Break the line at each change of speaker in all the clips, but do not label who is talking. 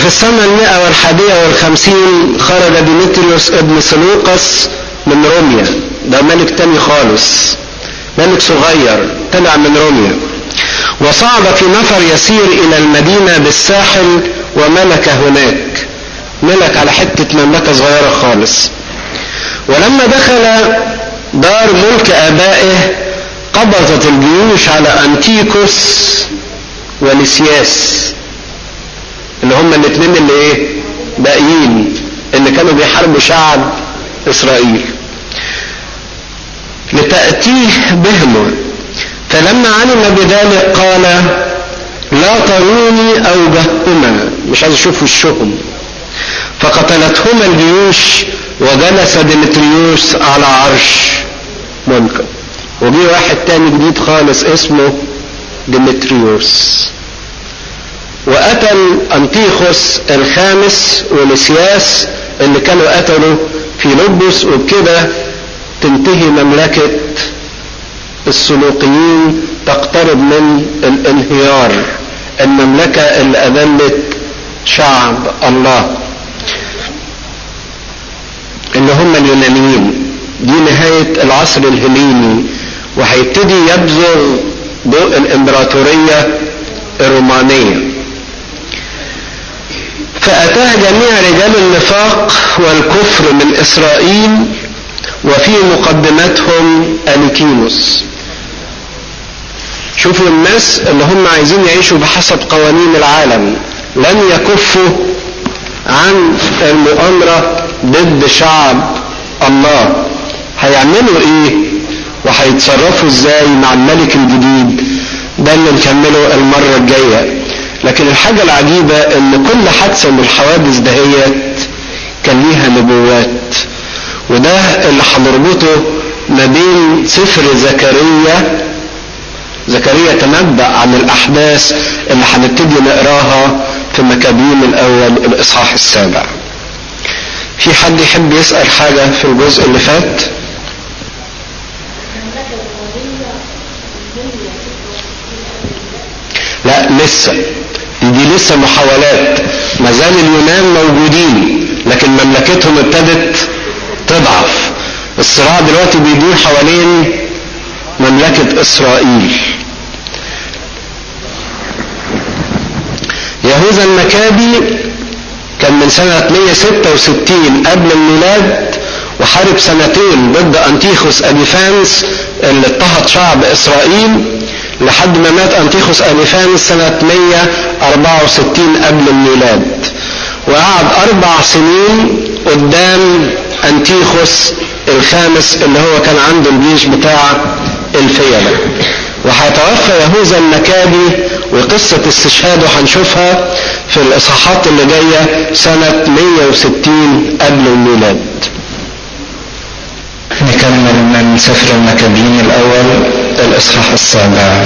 وفي السنة المئة والحادية والخمسين خرج ديمتريوس ابن سلوقس من روميا ده ملك تاني خالص ملك صغير طلع من روميا وصعد في نفر يسير إلى المدينة بالساحل وملك هناك ملك على حتة مملكة صغيرة خالص ولما دخل دار ملك آبائه قبضت الجيوش على أنتيكوس ولسياس اللي هم الاثنين اللي ايه باقيين اللي كانوا بيحاربوا شعب اسرائيل لتأتيه بهما فلما علم بذلك قال لا تروني أوجهكما مش عايز اشوف وشهم فقتلتهما الجيوش وجلس ديمتريوس على عرش ملكه وجي واحد تاني جديد خالص اسمه ديمتريوس وقتل أنتيخوس الخامس ولسياس اللي كانوا قتلوا في لبس وبكده تنتهي مملكة السلوقيين تقترب من الانهيار المملكة اللي أذلت شعب الله اللي هم اليونانيين دي نهاية العصر الهليني وهيبتدي يبزغ ضوء الإمبراطورية الرومانية فأتاه جميع رجال النفاق والكفر من إسرائيل وفي مقدمتهم أليكينوس شوفوا الناس اللي هم عايزين يعيشوا بحسب قوانين العالم لن يكفوا عن المؤامرة ضد شعب الله هيعملوا ايه وهيتصرفوا ازاي مع الملك الجديد ده اللي نكمله المرة الجاية لكن الحاجة العجيبة ان كل حادثة من الحوادث دهيت كان ليها نبوات وده اللي هنربطه ما بين سفر زكريا زكريا تنبأ عن الأحداث اللي هنبتدي نقراها في مكابين الأول الإصحاح السابع. في حد يحب يسأل حاجة في الجزء اللي فات؟ لا لسه دي لسه محاولات ما زال اليونان موجودين لكن مملكتهم ابتدت تضعف الصراع دلوقتي بيدور حوالين مملكة إسرائيل يهوذا المكابي كان من سنة 166 قبل الميلاد وحارب سنتين ضد أنتيخوس أليفانس اللي اضطهد شعب إسرائيل لحد ما مات أنتيخوس أليفانس سنة 164 قبل الميلاد وقعد أربع سنين قدام أنتيخوس الخامس اللي هو كان عنده الجيش بتاع الفيلة وهيتوفى يهوذا المكابي وقصة استشهاده هنشوفها في الإصحاحات اللي جاية سنة 160 قبل الميلاد
نكمل من سفر المكابين الأول الإصحاح السابع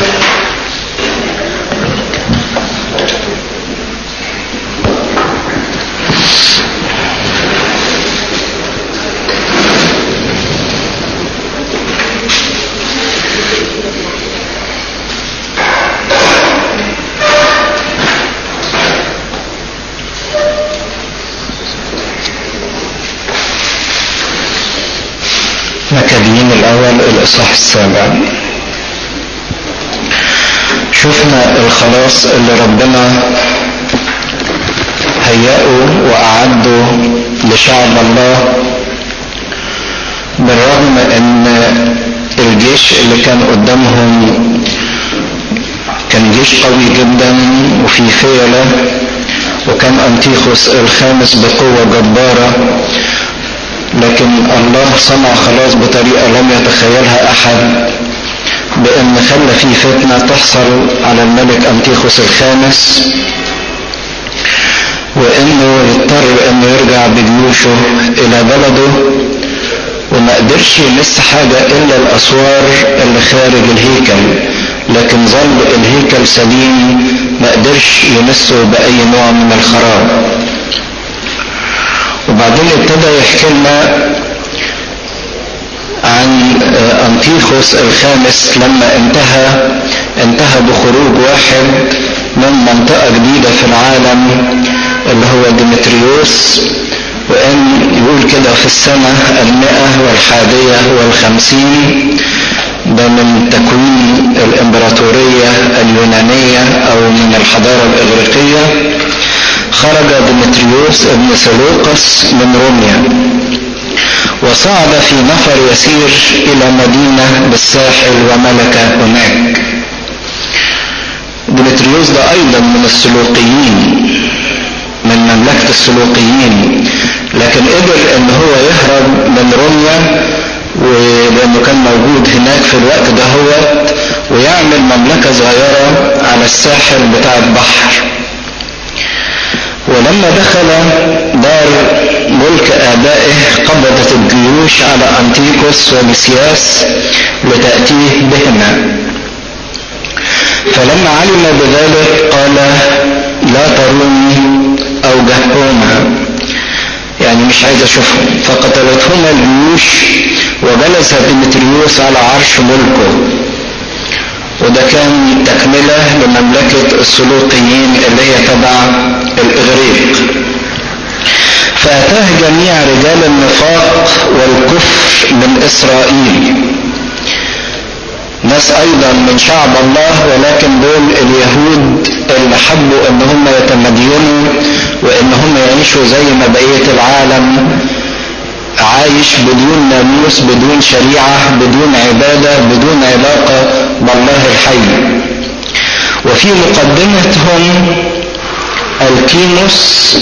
مكابين الأول الإصحاح السابع شفنا الخلاص اللي ربنا هيأه وأعده لشعب الله بالرغم ان الجيش اللي كان قدامهم كان جيش قوي جدا وفي فيلة وكان أنتيخوس الخامس بقوة جبارة لكن الله صنع خلاص بطريقة لم يتخيلها أحد بأن خلى في فتنة تحصل على الملك أنتيخوس الخامس وأنه يضطر أنه يرجع بجيوشه إلى بلده وما قدرش يمس حاجة إلا الأسوار اللي خارج الهيكل لكن ظل الهيكل سليم ما قدرش يمسه بأي نوع من الخراب وبعدين ابتدى يحكي لنا عن أنتيخوس الخامس لما انتهى انتهى بخروج واحد من منطقة جديدة في العالم اللي هو ديمتريوس وان يقول كده في السنة المئة والحادية والخمسين ده من تكوين الامبراطورية اليونانية او من الحضارة الاغريقية خرج ديمتريوس ابن سلوقس من روميا وصعد في نفر يسير الى مدينة بالساحل وملك هناك ديمتريوس ده ايضا من السلوقيين من مملكة السلوقيين لكن قدر ان هو يهرب من روميا ولانه كان موجود هناك في الوقت ده هو ويعمل مملكة صغيرة على الساحل بتاع البحر ولما دخل دار ملك آبائه قبضت الجيوش على أنتيكوس ومسياس لتأتيه بهما فلما علم بذلك قال لا تروني أو جهوما يعني مش عايز أشوفهم فقتلتهما الجيوش وجلس ديمتريوس على عرش ملكه وده كان تكملة لمملكة السلوقيين اللي هي تبع الإغريق فأتاه جميع رجال النفاق والكفر من إسرائيل ناس أيضا من شعب الله ولكن دول اليهود اللي حبوا إن هم يتمدينوا وإن هم يعيشوا زي ما بقية العالم عايش بدون ناموس بدون شريعة بدون عبادة بدون علاقة بالله الحي وفي مقدمتهم الكيموس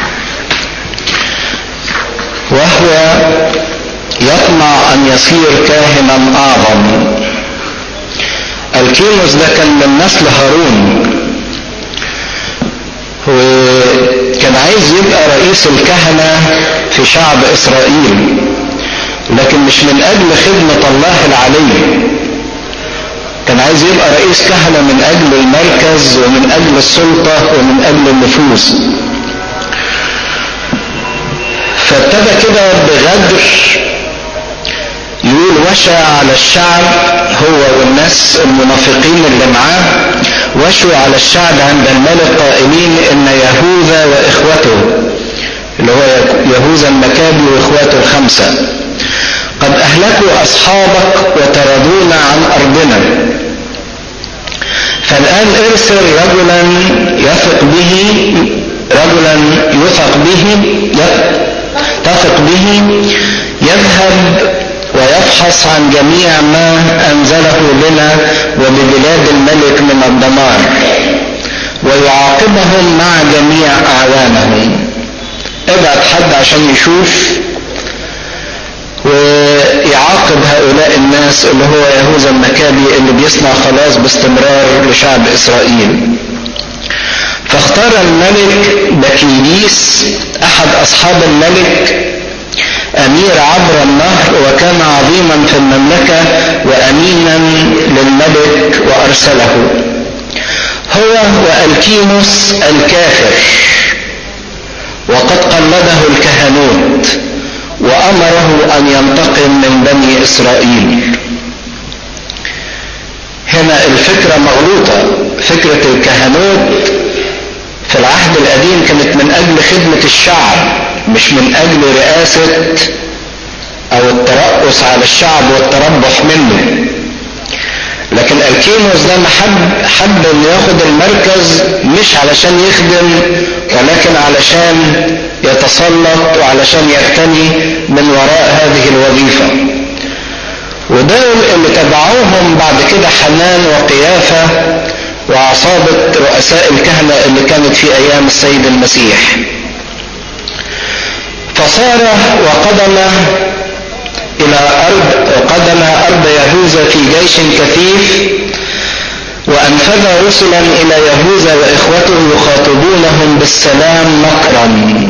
وهو يطمع ان يصير كاهنا اعظم الكيموس ده كان من نسل هارون وكان عايز يبقى رئيس الكهنة في شعب اسرائيل لكن مش من اجل خدمة الله العلي كان عايز يبقى رئيس كهنة من اجل المركز ومن اجل السلطة ومن اجل النفوذ فابتدى كده بغدر يقول وشى على الشعب هو والناس المنافقين اللي معاه وشوا على الشعب عند الملك قائلين ان يهوذا واخوته اللي هو يهوذا المكابي واخواته الخمسه قد اهلكوا اصحابك وطردونا عن ارضنا فالان ارسل رجلا يثق به رجلا يثق به تثق به يذهب ويفحص عن جميع ما انزله لنا وببلاد الملك من الدمار ويعاقبهم مع جميع اعوانهم ابعت حد عشان يشوف ويعاقب هؤلاء الناس اللي هو يهوذا المكابي اللي بيصنع خلاص باستمرار لشعب اسرائيل فاختار الملك بكيليس احد اصحاب الملك امير عبر النهر وكان عظيما في المملكة وامينا للملك وارسله هو والكيموس الكافر وقد قلده الكهنوت وامره ان ينتقم من بني اسرائيل هنا الفكرة مغلوطة فكرة الكهنوت في العهد القديم كانت من اجل خدمة الشعب مش من اجل رئاسة او الترأس على الشعب والتربح منه لكن الكيموس ده محب حب انه ياخد المركز مش علشان يخدم ولكن علشان يتسلط وعلشان يغتني من وراء هذه الوظيفة ودول اللي تبعوهم بعد كده حنان وقيافة وعصابة رؤساء الكهنة اللي كانت في ايام السيد المسيح فصار وقدم الى ارض قدم ارض يهوذا في جيش كثيف وانفذ رسلا الى يهوذا واخوته يخاطبونهم بالسلام مكرا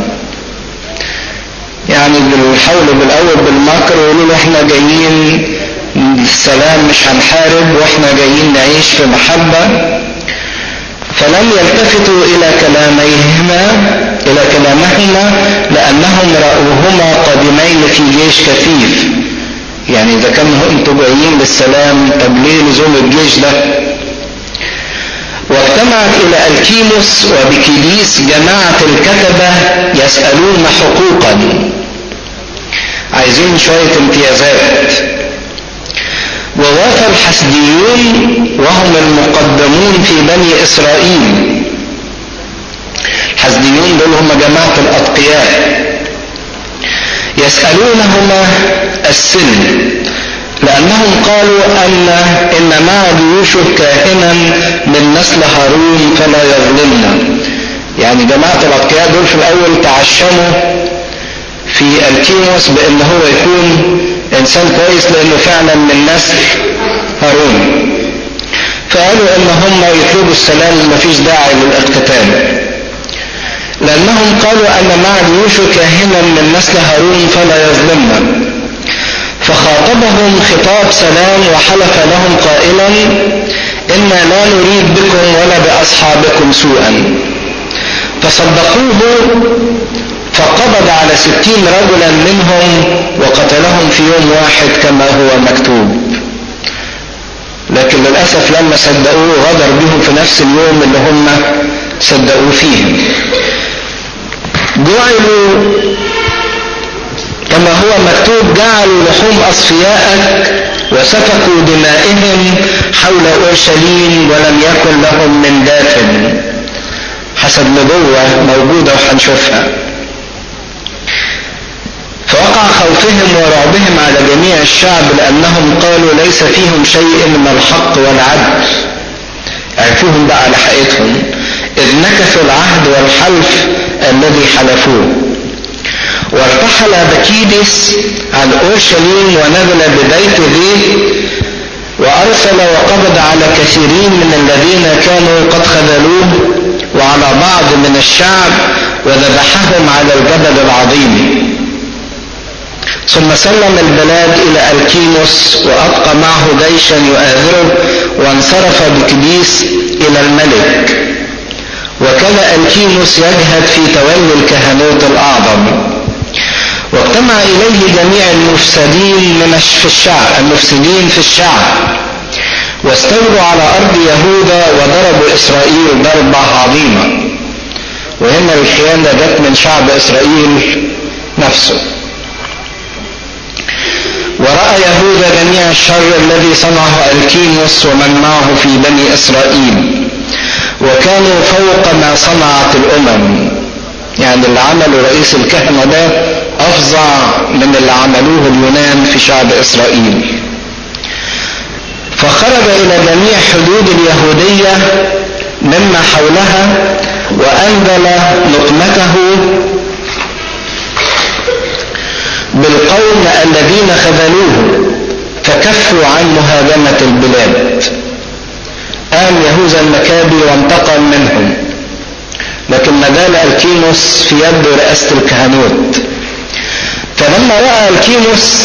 يعني بيحاولوا بالاول بالمكر ويقولوا له احنا جايين السلام مش هنحارب واحنا جايين نعيش في محبه فلم يلتفتوا الى كلاميهما الى كلامهما لانهم راوهما قادمين في جيش كثيف يعني اذا كانوا انتوا جايين للسلام طب ليه لزوم الجيش ده واجتمعت إلى الكيموس وبكيديس جماعة الكتبة يسألون حقوقا عايزين شوية امتيازات ووافى الحسديون وهم المقدمون في بني إسرائيل الحسديون دول هم جماعة الأتقياء يسألونهما السن لأنهم قالوا أن إن مع جيوشه كاهنا من نسل هارون فلا يظلمنا يعني جماعة الأتقياء دول في الأول تعشموا في الكيموس بأن هو يكون إنسان كويس لأنه فعلا من نسل هارون فقالوا إن هم يطلبوا السلام مفيش داعي للاقتتال لأنهم قالوا أن مع جيوشه كاهنا من نسل هارون فلا يظلمنا فخاطبهم خطاب سلام وحلف لهم قائلا إنا لا نريد بكم ولا بأصحابكم سوءا فصدقوه فقبض على ستين رجلا منهم وقتلهم في يوم واحد كما هو مكتوب لكن للأسف لما صدقوه غدر بهم في نفس اليوم اللي هم صدقوه فيه جعلوا كما هو مكتوب جعلوا لحوم أصفيائك وسفكوا دمائهم حول أورشليم ولم يكن لهم من دافن حسب نبوة موجودة وهنشوفها فوقع خوفهم ورعبهم على جميع الشعب لأنهم قالوا ليس فيهم شيء من الحق والعدل عرفوهم بقى على حقيقتهم إذ نكثوا العهد والحلف الذي حلفوه وارتحل بكيدس عن اورشليم ونزل ببيت ذي وارسل وقبض على كثيرين من الذين كانوا قد خذلوه وعلى بعض من الشعب وذبحهم على الجبل العظيم ثم سلم البلاد الى الكيموس وابقى معه جيشا يؤازره وانصرف بكديس الى الملك وكان الكيموس يجهد في تولي الكهنوت الاعظم واجتمع إليه جميع المفسدين من في الشعب المفسدين في الشعب واستولوا على أرض يهوذا وضربوا إسرائيل ضربة عظيمة وهنا الخيانة جت من شعب إسرائيل نفسه ورأى يهوذا جميع الشر الذي صنعه الكيموس ومن معه في بني إسرائيل وكانوا فوق ما صنعت الأمم يعني اللي عمله رئيس الكهنة ده أفظع من اللي عملوه اليونان في شعب إسرائيل فخرج إلى جميع حدود اليهودية مما حولها وأنزل نقمته بالقوم الذين خذلوه فكفوا عن مهاجمة البلاد قام يهوذا المكابي وانتقم منهم لكن ما زال الكيموس في يد رئاسة الكهنوت فلما رأى الكيموس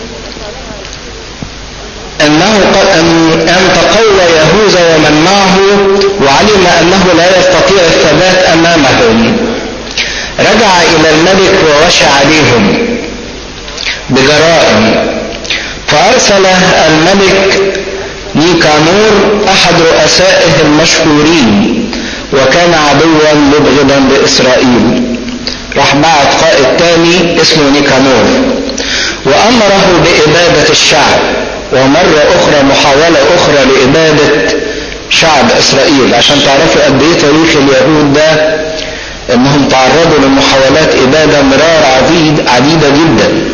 أنه أن تقوى يهوذا ومن معه وعلم أنه لا يستطيع الثبات أمامهم رجع إلى الملك ووشى عليهم بجرائم فأرسل الملك نيكانور أحد رؤسائه المشهورين وكان عدوا مبغضا لإسرائيل راح بعت قائد تاني اسمه نيكانور وأمره بإبادة الشعب ومرة أخرى محاولة أخرى لإبادة شعب إسرائيل عشان تعرفوا قد إيه تاريخ اليهود ده إنهم تعرضوا لمحاولات إبادة مرار عديد عديدة جدا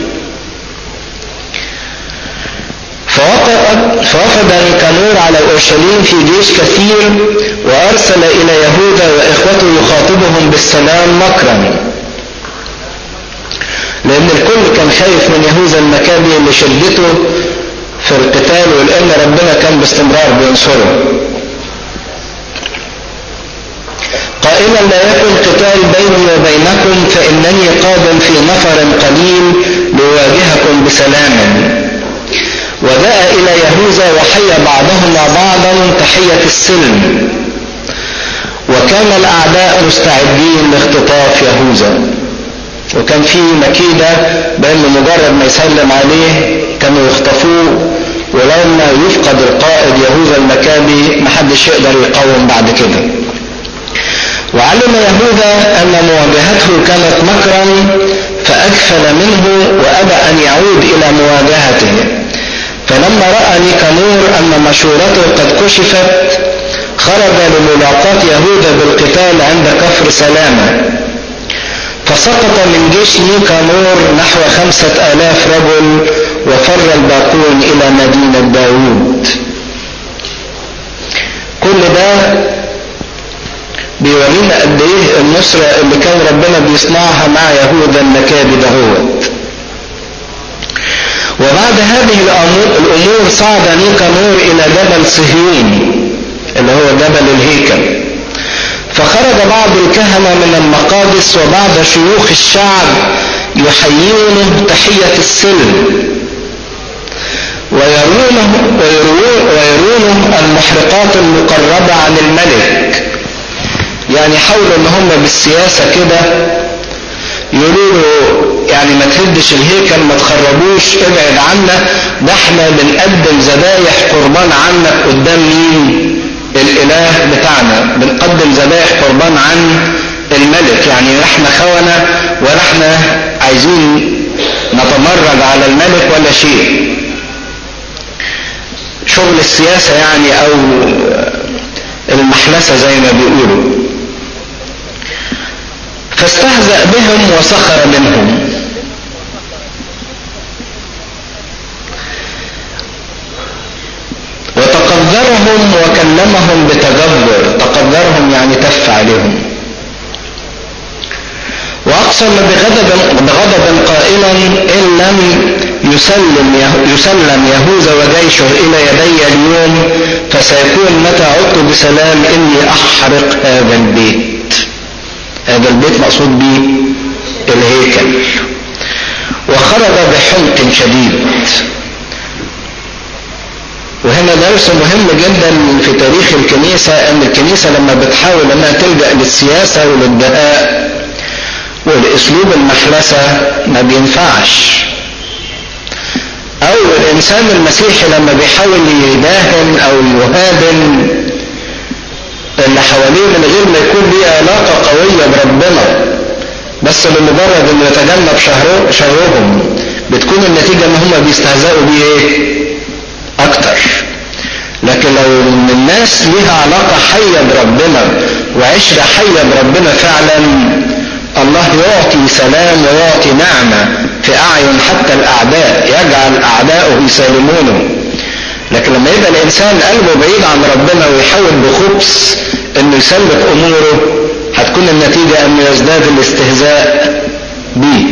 فوقف فوفد نيكانور على اورشليم في جيش كثير وارسل الى يهوذا واخوته يخاطبهم بالسلام مكرا لان الكل كان خايف من يهوذا المكابي اللي شدته في القتال ولان ربنا كان باستمرار بينصره قائلا لا يكن قتال بيني وبينكم فانني قادم في نفر قليل لواجهكم بسلام وجاء إلى يهوذا وحي بعضهما بعضا تحية السلم وكان الأعداء مستعدين لاختطاف يهوذا وكان في مكيدة بأن مجرد ما يسلم عليه كانوا يخطفوه ولما يفقد القائد يهوذا المكابي محدش يقدر يقاوم بعد كده وعلم يهوذا أن مواجهته كانت مكرا فأكفل منه وأبى أن يعود إلى مواجهته فلما رأى نيكانور أن مشورته قد كشفت خرج لملاقاة يهوذا بالقتال عند كفر سلامة فسقط من جيش نيكانور نحو خمسة آلاف رجل وفر الباقون إلى مدينة داوود كل ده بيورينا قد ايه النصرة اللي كان ربنا بيصنعها مع يهوذا المكابي دهوت وبعد هذه الأمور صعد نيكانور إلى جبل صهيون اللي هو جبل الهيكل فخرج بعض الكهنة من المقادس وبعض شيوخ الشعب يحيونه تحية السلم ويرونه, ويرونه المحرقات المقربة عن الملك يعني حاولوا ان هم بالسياسة كده يقولوا له يعني ما تهدش الهيكل ما تخربوش ابعد عنا ده احنا بنقدم ذبايح قربان عنك قدام مين الاله بتاعنا بنقدم ذبائح قربان عن الملك يعني احنا خونة ولا احنا عايزين نتمرد على الملك ولا شيء شغل السياسة يعني او المحلسة زي ما بيقولوا فاستهزأ بهم وسخر منهم وتقدرهم وكلمهم بتجبر تقدرهم يعني تف عليهم وأقسم بغضب, بغضب قائلا إن لم يسلم, يسلم يهوذا وجيشه إلى يدي اليوم فسيكون متى عدت بسلام إني أحرق هذا البيت هذا البيت مقصود به الهيكل وخرج بحمق شديد وهنا درس مهم جدا في تاريخ الكنيسة ان الكنيسة لما بتحاول انها تلجأ للسياسة وللدهاء والاسلوب المحلسة ما بينفعش او الانسان المسيحي لما بيحاول يداهن او يهادن اللي حواليه من غير ما يكون ليه علاقة قوية بربنا بس لمجرد انه يتجنب شهره شهرهم بتكون النتيجة ان هم بيستهزئوا بيه ايه اكتر لكن لو الناس ليها علاقة حية بربنا وعشرة حية بربنا فعلا الله يعطي سلام ويعطي نعمة في أعين حتى الأعداء يجعل أعداؤه يسالمونه لكن لما يبقى الإنسان قلبه بعيد عن ربنا ويحاول بخبث إنه يسلك أموره هتكون النتيجة إنه يزداد الاستهزاء بيه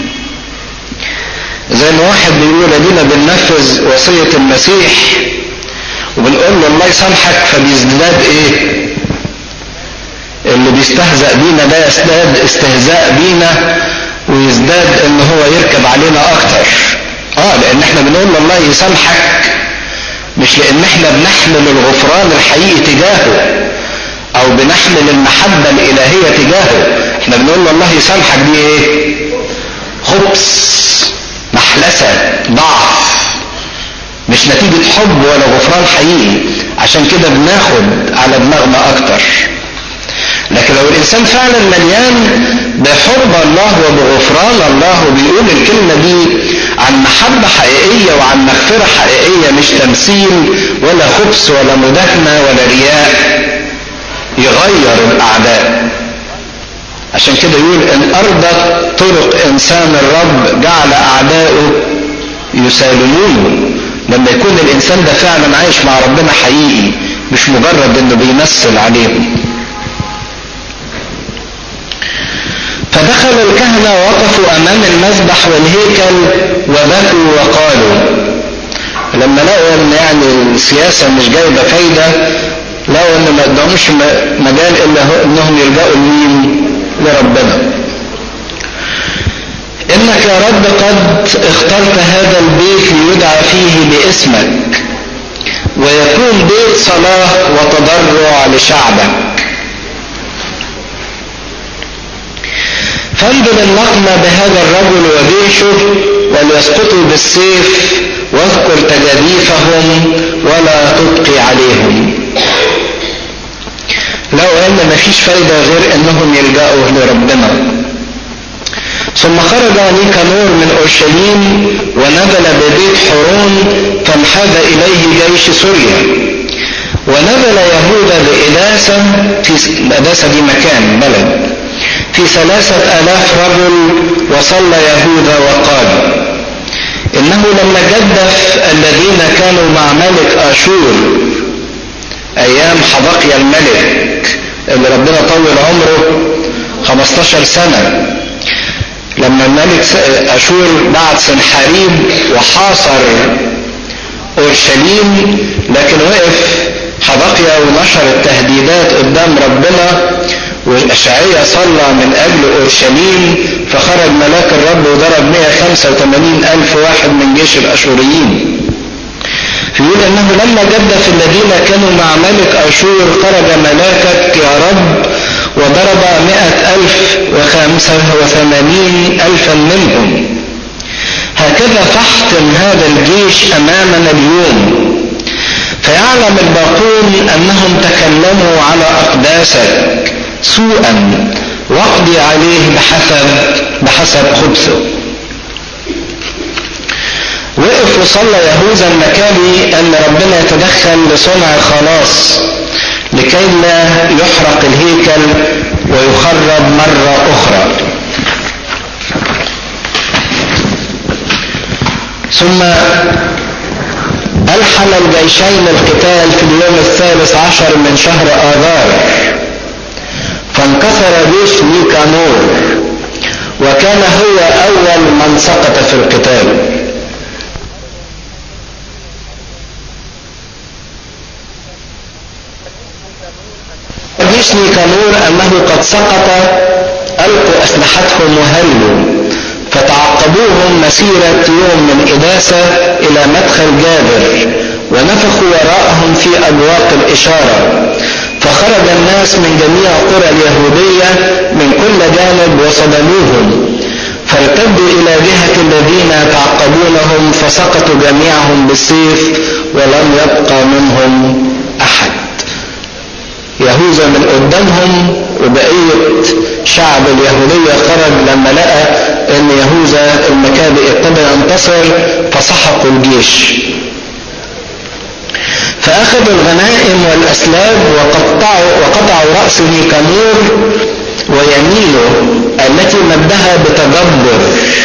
زي ما واحد بيقول ادينا بننفذ وصية المسيح وبنقول له الله يسامحك فبيزداد ايه اللي بيستهزأ بينا ده يزداد استهزاء بينا ويزداد ان هو يركب علينا اكتر اه لان احنا بنقول له الله يسامحك مش لان احنا بنحمل الغفران الحقيقي تجاهه او بنحمل المحبة الالهية تجاهه احنا بنقول له الله يسامحك دي ايه خبث محلسة ضعف مش نتيجة حب ولا غفران حقيقي عشان كده بناخد على دماغنا اكتر لكن لو الانسان فعلا مليان بحب الله وبغفران الله وبيقول الكلمة دي عن محبة حقيقية وعن مغفرة حقيقية مش تمثيل ولا خبث ولا مداهنة ولا رياء يغير الاعداء عشان كده يقول ان ارضت طرق انسان الرب جعل اعداؤه يسالمونه لما يكون الانسان ده فعلا عايش مع ربنا حقيقي مش مجرد انه بيمثل عليهم فدخل الكهنة وقفوا امام المذبح والهيكل وبكوا وقالوا لما لقوا ان يعني السياسة مش جايبة فايدة لقوا ان ما قداموش مجال الا انهم يلجأوا لمين لربنا انك يا رب قد اخترت هذا البيت ليدعى فيه باسمك ويكون بيت صلاة وتضرع لشعبك فانزل النقمة بهذا الرجل وجيشه وليسقطوا بالسيف واذكر تجاديفهم ولا تبقي عليهم لو ان مفيش فايدة غير انهم يلجأوا لربنا ثم خرج نيكانور من اورشليم ونزل ببيت حورون فانحاز اليه جيش سوريا ونزل يهوذا بإداسة في الإداسة دي مكان بلد في ثلاثة آلاف رجل وصلى يهوذا وقال إنه لما جدف الذين كانوا مع ملك آشور أيام حبقيا الملك اللي ربنا طول عمره 15 سنة لما الملك أشور بعت سنحاريب وحاصر أورشليم لكن وقف حبقيا ونشر التهديدات قدام ربنا والأشعية صلى من أجل أورشليم فخرج ملاك الرب وضرب 185 ألف واحد من جيش الأشوريين يقول انه لما جدف الذين كانوا مع ملك اشور خرج ملاكك يا رب وضرب مئة الف وخمسة وثمانين الفا منهم هكذا فاحتم هذا الجيش امامنا اليوم فيعلم الباقون انهم تكلموا على اقداسك سوءا واقضي عليه بحسب بحسب خبثه وقف وصلى يهوذا المكابي ان ربنا يتدخل لصنع خلاص لكي لا يحرق الهيكل ويخرب مرة أخرى ثم ألحن الجيشين القتال في اليوم الثالث عشر من شهر آذار فانكسر جيش نيكانور وكان هو أول من سقط في القتال جيش نيكانور أنه قد سقط ألقوا أسلحتهم وهربوا فتعقبوهم مسيرة يوم من إداسة إلى مدخل جابر ونفخوا وراءهم في أبواق الإشارة فخرج الناس من جميع قرى اليهودية من كل جانب وصدموهم فارتدوا إلى جهة الذين تعقبونهم فسقطوا جميعهم بالسيف ولم يبقى منهم أحد يهوذا من قدامهم وبقية شعب اليهودية خرج لما لقى ان يهوذا المكابي ابتدى ينتصر فسحقوا الجيش فاخذوا الغنائم والاسلاب وقطعوا وقطعوا راس نيكانور ويمينه التي مدها بتجبر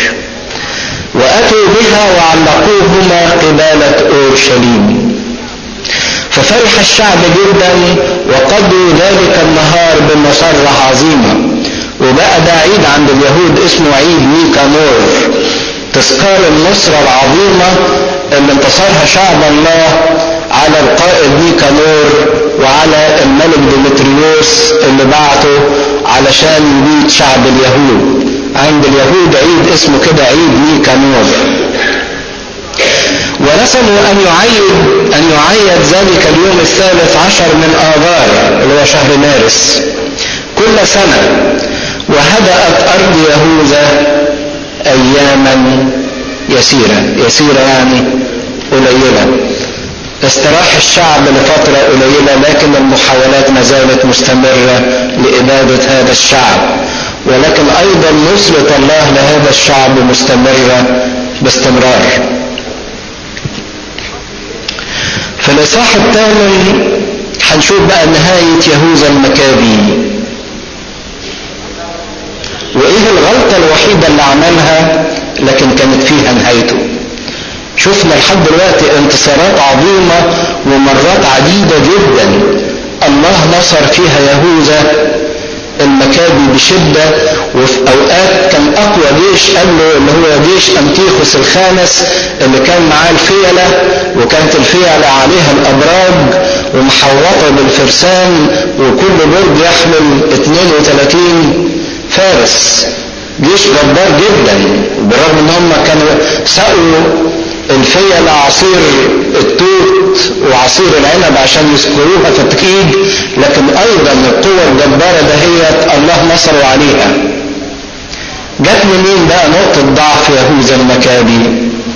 واتوا بها وعلقوهما قبالة اورشليم ففرح الشعب جدا وقضوا ذلك النهار بمسرة عظيمة وبقى ده عيد عند اليهود اسمه عيد نيكانور تذكار النصرة العظيمة اللي انتصرها شعب الله على القائد نيكانور وعلى الملك ديمتريوس اللي بعته علشان يبيد شعب اليهود عند اليهود عيد اسمه كده عيد نيكانور ورسموا أن يعيد أن يعيد ذلك اليوم الثالث عشر من آذار اللي هو شهر مارس كل سنة وهدأت أرض يهوذا أياما يسيرة يسيرة يعني قليلة استراح الشعب لفترة قليلة لكن المحاولات ما زالت مستمرة لإبادة هذا الشعب ولكن أيضا نصرة الله لهذا الشعب مستمرة باستمرار في الإصحاح الثامن هنشوف بقى نهاية يهوذا المكابي وإيه الغلطة الوحيدة اللي عملها لكن كانت فيها نهايته شفنا لحد دلوقتي انتصارات عظيمة ومرات عديدة جدا الله نصر فيها يهوذا المكابي بشدة وفي أوقات كان أقوى جيش قبله اللي هو جيش أنتيخوس الخامس اللي كان معاه الفيلة وكانت الفيلة عليها الأبراج ومحوطة بالفرسان وكل برج يحمل 32 فارس جيش جبار جدا بالرغم ان هم كانوا سقوا الفيلة عصير التوت وعصير العنب عشان يسكروها في التكيد لكن ايضا القوة الجبارة دهيت الله نصروا عليها جت منين بقى نقطة ضعف يهوذا المكابي